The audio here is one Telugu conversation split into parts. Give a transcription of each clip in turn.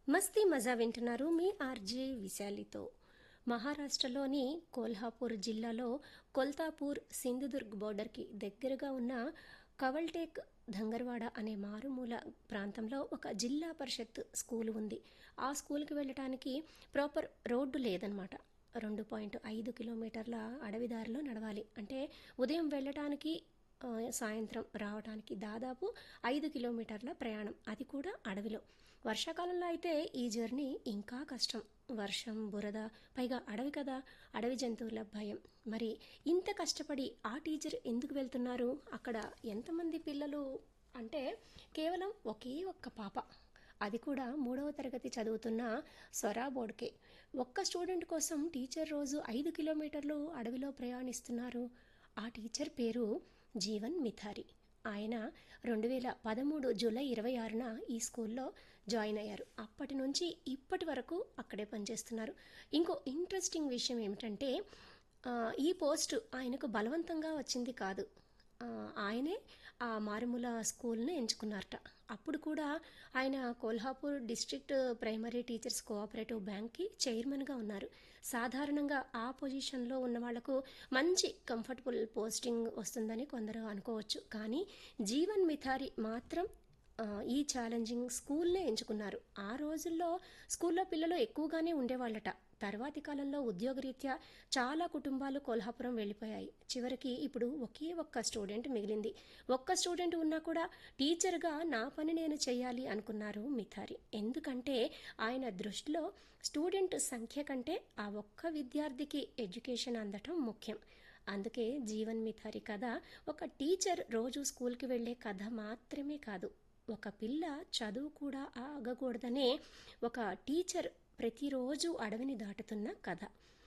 మస్తీ మజా వింటున్నారు మీ ఆర్జే విశాలితో మహారాష్ట్రలోని కోల్హాపూర్ జిల్లాలో కొల్తాపూర్ సింధుదుర్గ్ బోర్డర్కి దగ్గరగా ఉన్న కవల్టేక్ ధంగర్వాడ అనే మారుమూల ప్రాంతంలో ఒక జిల్లా పరిషత్ స్కూల్ ఉంది ఆ స్కూల్కి వెళ్ళటానికి ప్రాపర్ రోడ్డు లేదనమాట రెండు పాయింట్ ఐదు కిలోమీటర్ల అడవిదారిలో నడవాలి అంటే ఉదయం వెళ్ళటానికి ఆ, సాయంత్రం రావడానికి దాదాపు ఐదు కిలోమీటర్ల ప్రయాణం అది కూడా అడవిలో వర్షాకాలంలో అయితే ఈ జర్నీ ఇంకా కష్టం వర్షం బురద పైగా అడవి కదా అడవి జంతువుల భయం మరి ఇంత కష్టపడి ఆ టీచర్ ఎందుకు వెళ్తున్నారు అక్కడ ఎంతమంది పిల్లలు అంటే కేవలం ఒకే ఒక్క పాప అది కూడా మూడవ తరగతి చదువుతున్న స్వరా బోర్డ్కే ఒక్క స్టూడెంట్ కోసం టీచర్ రోజు ఐదు కిలోమీటర్లు అడవిలో ప్రయాణిస్తున్నారు ఆ టీచర్ పేరు జీవన్ మిథారి ఆయన రెండు వేల పదమూడు జూలై ఇరవై ఆరున ఈ స్కూల్లో జాయిన్ అయ్యారు అప్పటి నుంచి ఇప్పటి వరకు అక్కడే పనిచేస్తున్నారు ఇంకో ఇంట్రెస్టింగ్ విషయం ఏమిటంటే ఆ, ఈ పోస్ట్ ఆయనకు బలవంతంగా వచ్చింది కాదు ఆ, ఆయనే ఆ మారుమూల స్కూల్ని ఎంచుకున్నారట అప్పుడు కూడా ఆయన Kolhapur district primary teachers cooperative బ్యాంక్కి చైర్మన్గా ఉన్నారు సాధారణంగా ఆ పొజిషన్లో ఉన్న వాళ్లకు మంచి కంఫర్టబుల్ పోస్టింగ్ వస్తుందని కొందరు అనుకోవచ్చు కానీ జీవన్ మిథారి మాత్రం ఆ, ఈ ఛాలెంజింగ్ స్కూల్నే ఎంచుకున్నారు ఆ రోజుల్లో స్కూల్లో పిల్లలు ఎక్కువగానే ఉండేవాళ్ళట తర్వాతి కాలంలో ఉద్యోగరీత్యా చాలా కుటుంబాలు కోల్హాపురం వెళ్ళిపోయాయి చివరికి ఇప్పుడు ఒకే ఒక్క స్టూడెంట్ మిగిలింది ఒక్క స్టూడెంట్ ఉన్నా కూడా టీచర్గా నా పని నేను చేయాలి అనుకున్నారు మిథారి ఎందుకంటే ఆయన దృష్టిలో స్టూడెంట్ సంఖ్య కంటే ఆ ఒక్క విద్యార్థికి ఎడ్యుకేషన్ అందటం ముఖ్యం అందుకే జీవన్ మిథారి కథ ఒక టీచర్ రోజు స్కూల్కి వెళ్ళే కథ మాత్రమే కాదు ఒక పిల్ల చదువు కూడా ఆగకూడదనే ఒక టీచర్ ప్రతిరోజు అడవిని దాటుతున్న కథ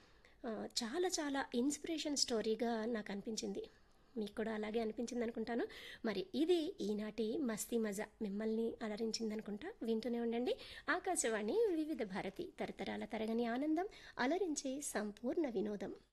ఆ, చాలా చాలా ఇన్స్పిరేషన్ స్టోరీగా నాకు అనిపించింది మీకు కూడా అలాగే అనిపించింది అనుకుంటాను మరి ఇది ఈనాటి మస్తీ మజా మిమ్మల్ని అలరించింది అనుకుంటా వింటూనే ఉండండి ఆకాశవాణి వివిధ భారతి తరతరాల తరగని ఆనందం అలరించే సంపూర్ణ వినోదం